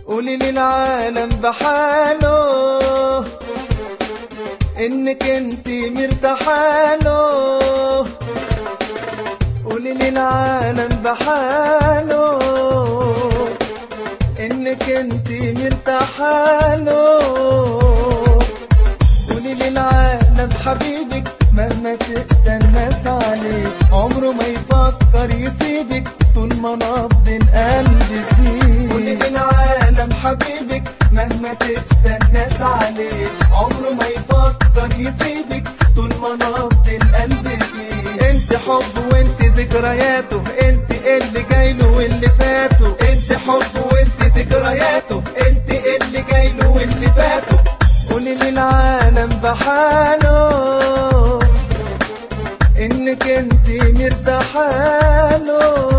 قولي للعالم بحاله انك انت مرتاحاله قولي للعالم بحاله انك انت مرتاحاله قولي للعالم حبيبك مهما تقسى الناس عليه عمره ما يفكر يسيبك طول ما نبض القلب فيه قولي للعالم حبيبك مهما تقسى الناس عليه عمره ما يفكر يسيبك طول ما نبض القلب فيه انت حب وانت ذكرياته انت اللي جايله واللي فاته انت حب وانت ذكرياته انت اللي جايله واللي فاته قولي للعالم بحاله انك انت مرتاحاله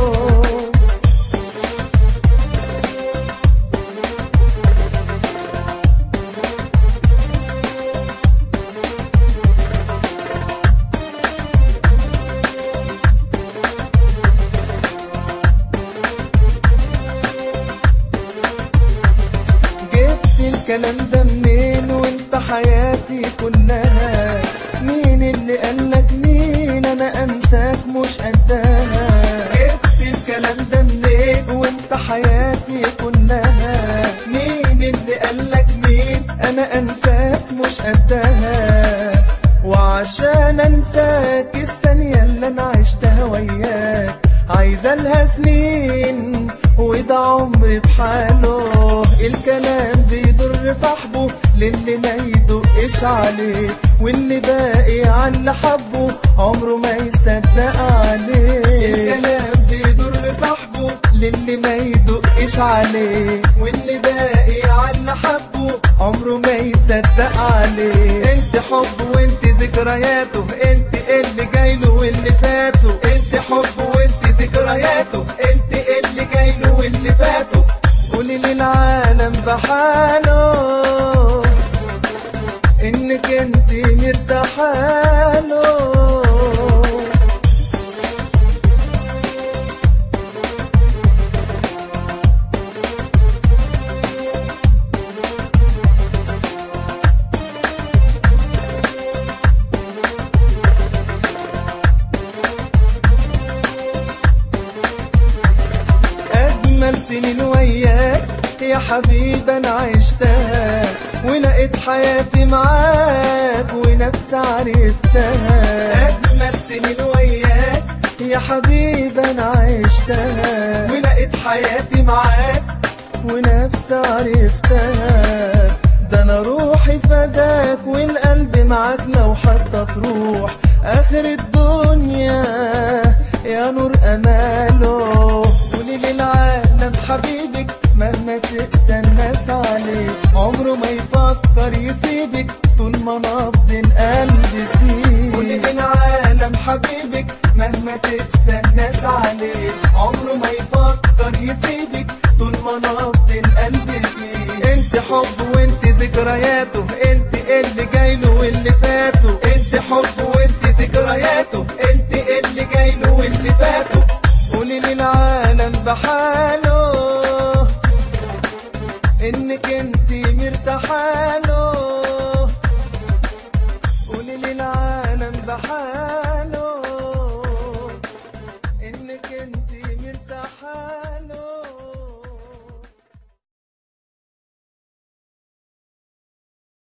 جبت الكلام ده منين وانت حياتي كلها مين اللي قالك مين انا انساك مش قدها جبت الكلام ده منين وانت حياتي كلها مين اللي قالك مين انا انساك مش قدها وعشان انساك الثانية اللي انا عشتها وياك عايزة لها سنين وده عمري بحاله الكلام بيضر صاحبه للي ما يدقش عليه واللي باقي على اللي حبه عمره ما يصدق عليه الكلام بيضر صاحبه للي ما يدقش عليه واللي باقي على اللي حبه عمره ما يصدق عليه انت حب وانت ذكرياته انت اللي جايله واللي فاته انت حب وانت ذكرياته انت اللي جايله واللي فاته قولي للعالم بحاله انك انت مرتاحاله أجمل سنين وياك يا حبيبي أنا عشتها ولقيت حياتي معاك ونفسي عرفتها أجمل سنين وياك يا حبيبي أنا عشتها ولقيت حياتي معاك ونفسي عرفتها ده أنا روحي فداك والقلب معاك لو حتى تروح آخر الدنيا يا نور أماله قولي للعالم حبيبك مهما تقسى الناس عليه عمره ما يفكر يسيبك طول ما نبض القلب فيه قولي للعالم حبيبك مهما تقسى الناس عليه عمره ما يفكر يسيبك طول ما نبض القلب فيه انت حب وانت ذكرياته